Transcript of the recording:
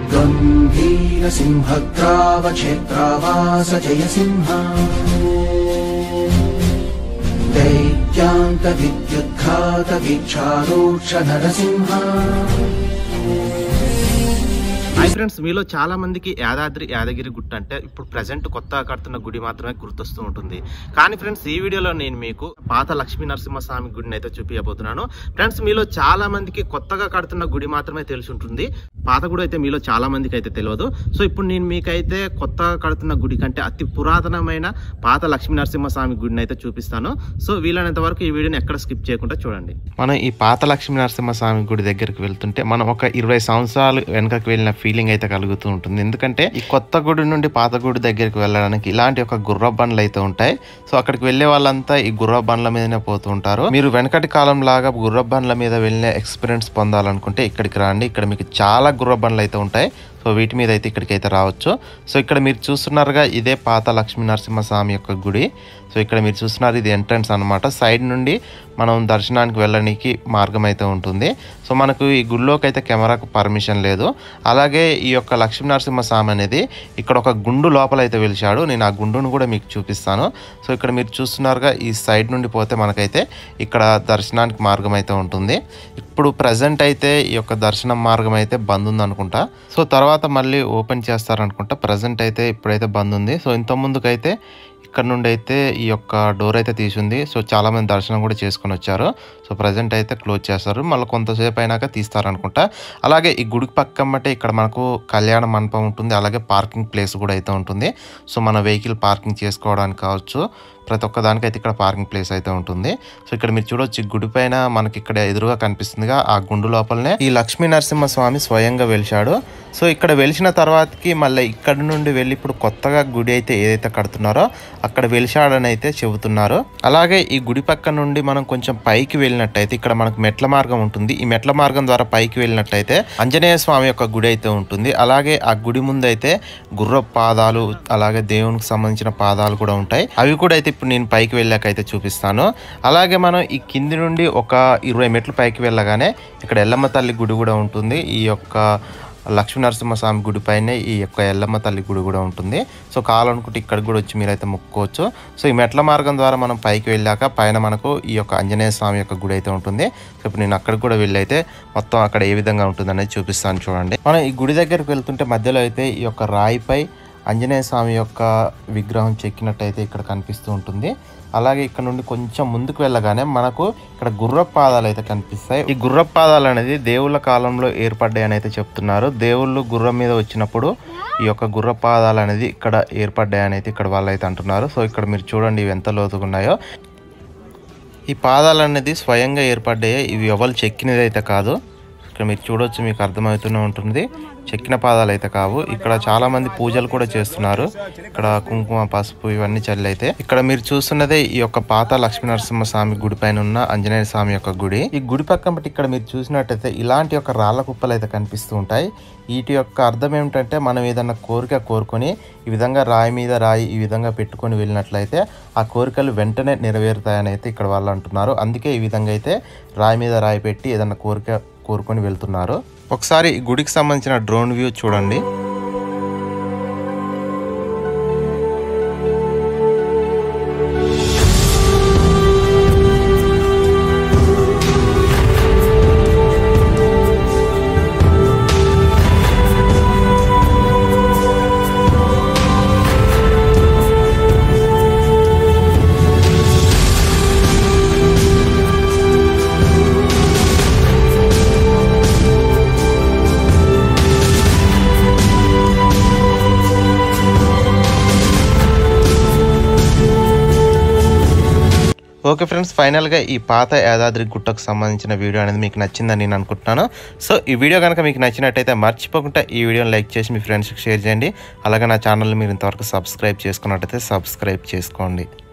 गम्भीरसिंहग्रावक्षेत्रावास जयसिंह दैत्यान्तविद्युद्घातवीक्षारोक्ष Narasimha hi friends మీలో చాలా మందికి యాదాద్రి యాదగిరి గుట్ట అంటే ఇప్పుడు ప్రజెంట్ కొత్తగా కడుతున్న గుడి మాత్రమే గుర్తొస్తూ ఉంటుంది కానీ ఫ్రెండ్స్ ఈ వీడియోలో నేను మీకు పాత లక్ష్మీ నరసింహస్వామి గుడిని అయితే చూపించబోతున్నాను ఫ్రెండ్స్ మీలో చాలా మందికి కొత్తగా కడుతున్న గుడి మాత్రమే తెలిసి ఉంటుంది పాత గుడి అయితే మీలో చాలా మందికి అయితే తెలియదు సో ఇప్పుడు నేను మీకైతే కొత్తగా కడుతున్న గుడి కంటే అతి పురాతనమైన పాత లక్ష్మీ నరసింహస్వామి గుడిని అయితే చూపిస్తాను సో వీలైనంత వరకు ఈ వీడియోని ఎక్కడ స్కిప్ చేయకుండా చూడండి మనం ఈ పాత లక్ష్మీ నరసింహస్వామి గుడి దగ్గరికి వెళ్తుంటే మనం ఒక ఇరవై సంవత్సరాలు వెనకకి వెళ్ళిన ఫీలింగ్ అయితే కలుగుతూ ఉంటుంది ఎందుకంటే ఈ కొత్త గుడి నుండి పాత గుడి దగ్గరికి వెళ్ళడానికి ఇలాంటి ఒక గుర్ర బండ్లు అయితే ఉంటాయి సో అక్కడికి వెళ్ళే వాళ్ళంతా ఈ గుర్ర బండ్ల మీదనే పోతూ ఉంటారు మీరు వెనకటి కాలం లాగా గుర్ర బండ్ల మీద వెళ్ళే ఎక్స్పీరియన్స్ పొందాలనుకుంటే ఇక్కడికి రండి ఇక్కడ మీకు చాలా గుర్ర బండ్లు అయితే ఉంటాయి సో వీటి మీద అయితే ఇక్కడికి అయితే రావచ్చు సో ఇక్కడ మీరు చూస్తున్నారుగా ఇదే పాత లక్ష్మీ నరసింహస్వామి యొక్క గుడి సో ఇక్కడ మీరు చూస్తున్నారు ఇది ఎంట్రన్స్ అన్నమాట సైడ్ నుండి మనం దర్శనానికి వెళ్ళడానికి మార్గం అయితే ఉంటుంది సో మనకు ఈ గుడిలోకి అయితే కెమెరాకు పర్మిషన్ లేదు అలాగే ఈ యొక్క లక్ష్మీ నరసింహస్వామి అనేది ఇక్కడ ఒక గుండు లోపల అయితే వెలిచాడు నేను ఆ గుండును కూడా మీకు చూపిస్తాను సో ఇక్కడ మీరు చూస్తున్నారుగా ఈ సైడ్ నుండి పోతే మనకైతే ఇక్కడ దర్శనానికి మార్గం అయితే ఉంటుంది ఇప్పుడు ప్రజెంట్ అయితే ఈ యొక్క దర్శనం మార్గం అయితే బంద్ ఉంది అనుకుంటా సో తర్వాత మళ్ళీ ఓపెన్ చేస్తారనుకుంటా ప్రజెంట్ అయితే ఇప్పుడైతే బంద్ ఉంది సో ఇంత ముందుకైతే ఇక్కడ నుండి అయితే ఈ యొక్క డోర్ అయితే తీసుంది సో చాలా మంది దర్శనం కూడా చేసుకొని వచ్చారు సో ప్రజెంట్ అయితే క్లోజ్ చేస్తారు మళ్ళీ కొంతసేపు అయినాక తీస్తారనుకుంటా అలాగే ఈ గుడికి పక్కమ్మటే ఇక్కడ మనకు కళ్యాణ మండపం ఉంటుంది అలాగే పార్కింగ్ ప్లేస్ కూడా అయితే ఉంటుంది సో మన వెహికల్ పార్కింగ్ చేసుకోవడానికి కావచ్చు ప్రతి ఒక్క దానికైతే ఇక్కడ పార్కింగ్ ప్లేస్ అయితే ఉంటుంది సో ఇక్కడ మీరు చూడొచ్చు ఈ గుడి పైన మనకి ఇక్కడ ఎదురుగా కనిపిస్తుందిగా ఆ గుండు లోపలనే ఈ లక్ష్మీ నరసింహ స్వామి స్వయంగా వెలిశాడు సో ఇక్కడ వెలిసిన తర్వాతకి మళ్ళీ ఇక్కడ నుండి వెళ్ళి ఇప్పుడు కొత్తగా గుడి అయితే ఏదైతే కడుతున్నారో అక్కడ వెలిశాడని అయితే చెబుతున్నారు అలాగే ఈ గుడి పక్క నుండి మనం కొంచెం పైకి వెళ్ళినట్టయితే ఇక్కడ మనకు మెట్ల మార్గం ఉంటుంది ఈ మెట్ల మార్గం ద్వారా పైకి వెళ్ళినట్టయితే ఆంజనేయ స్వామి యొక్క గుడి అయితే ఉంటుంది అలాగే ఆ గుడి ముందు అయితే గుర్ర పాదాలు అలాగే దేవునికి సంబంధించిన పాదాలు కూడా ఉంటాయి అవి కూడా అయితే ఇప్పుడు నేను పైకి వెళ్ళాక అయితే చూపిస్తాను అలాగే మనం ఈ కింది నుండి ఒక ఇరవై మెట్లు పైకి వెళ్ళగానే ఇక్కడ ఎల్లమ్మ తల్లి గుడి కూడా ఉంటుంది ఈ యొక్క లక్ష్మీ నరసింహస్వామి గుడి పైనే ఈ యొక్క ఎల్లమ్మ తల్లి గుడి కూడా ఉంటుంది సో కావాలనుకుంటే ఇక్కడ కూడా వచ్చి మీరైతే మొక్కుకోవచ్చు సో ఈ మెట్ల మార్గం ద్వారా మనం పైకి వెళ్ళాక పైన మనకు ఈ యొక్క ఆంజనేయ స్వామి యొక్క గుడి అయితే ఉంటుంది సో ఇప్పుడు నేను అక్కడికి కూడా వెళ్ళి అయితే మొత్తం అక్కడ ఏ విధంగా ఉంటుంది అనేది చూపిస్తాను చూడండి మనం ఈ గుడి దగ్గరికి వెళ్తుంటే మధ్యలో అయితే ఈ యొక్క రాయిపై ఆంజనేయ స్వామి యొక్క విగ్రహం చెక్కినట్టయితే ఇక్కడ కనిపిస్తూ ఉంటుంది అలాగే ఇక్కడ నుండి కొంచెం ముందుకు వెళ్ళగానే మనకు ఇక్కడ గుర్రపు పాదాలు అయితే కనిపిస్తాయి ఈ గుర్రపు పాదాలు అనేది దేవుళ్ళ కాలంలో ఏర్పడ్డాయి అని అయితే చెప్తున్నారు దేవుళ్ళు గుర్రం మీద వచ్చినప్పుడు ఈ యొక్క గుర్ర పాదాలు అనేది ఇక్కడ ఏర్పడ్డాయని అయితే ఇక్కడ వాళ్ళు అయితే అంటున్నారు సో ఇక్కడ మీరు చూడండి ఇవి ఎంత లోతుగా ఉన్నాయో ఈ పాదాలు అనేది స్వయంగా ఏర్పడ్డాయి ఇవి ఎవరు చెక్కినది అయితే కాదు ఇక్కడ మీరు చూడొచ్చు మీకు అర్థమవుతూనే ఉంటుంది చెక్కిన పాదాలు అయితే కావు ఇక్కడ చాలా మంది పూజలు కూడా చేస్తున్నారు ఇక్కడ కుంకుమ పసుపు ఇవన్నీ చల్లి అయితే ఇక్కడ మీరు చూస్తున్నదే ఈ యొక్క పాత లక్ష్మీ నరసింహ స్వామి గుడి పైన ఉన్న ఆంజనేయ స్వామి యొక్క గుడి ఈ గుడి పక్కన బట్టి ఇక్కడ మీరు చూసినట్టయితే ఇలాంటి యొక్క రాళ్ల కుప్పలు అయితే కనిపిస్తూ ఉంటాయి వీటి యొక్క అర్థం ఏమిటంటే మనం ఏదన్నా కోరిక కోరుకొని ఈ విధంగా రాయి మీద రాయి ఈ విధంగా పెట్టుకొని వెళ్ళినట్లయితే ఆ కోరికలు వెంటనే నెరవేరుతాయని అయితే ఇక్కడ వాళ్ళు అంటున్నారు అందుకే ఈ విధంగా అయితే రాయి మీద రాయి పెట్టి ఏదన్నా కోరిక కోరుకొని వెళ్తున్నారు ఒకసారి ఈ గుడికి సంబంధించిన డ్రోన్ వ్యూ చూడండి ఓకే ఫ్రెండ్స్ ఫైనల్గా ఈ పాత యాదాద్రి గుట్టకు సంబంధించిన వీడియో అనేది మీకు నచ్చిందని నేను అనుకుంటున్నాను సో ఈ వీడియో కనుక మీకు నచ్చినట్టయితే మర్చిపోకుండా ఈ వీడియోని లైక్ చేసి మీ ఫ్రెండ్స్కి షేర్ చేయండి అలాగే నా ఛానల్ని మీరు ఇంతవరకు సబ్స్క్రైబ్ చేసుకున్నట్టయితే సబ్స్క్రైబ్ చేసుకోండి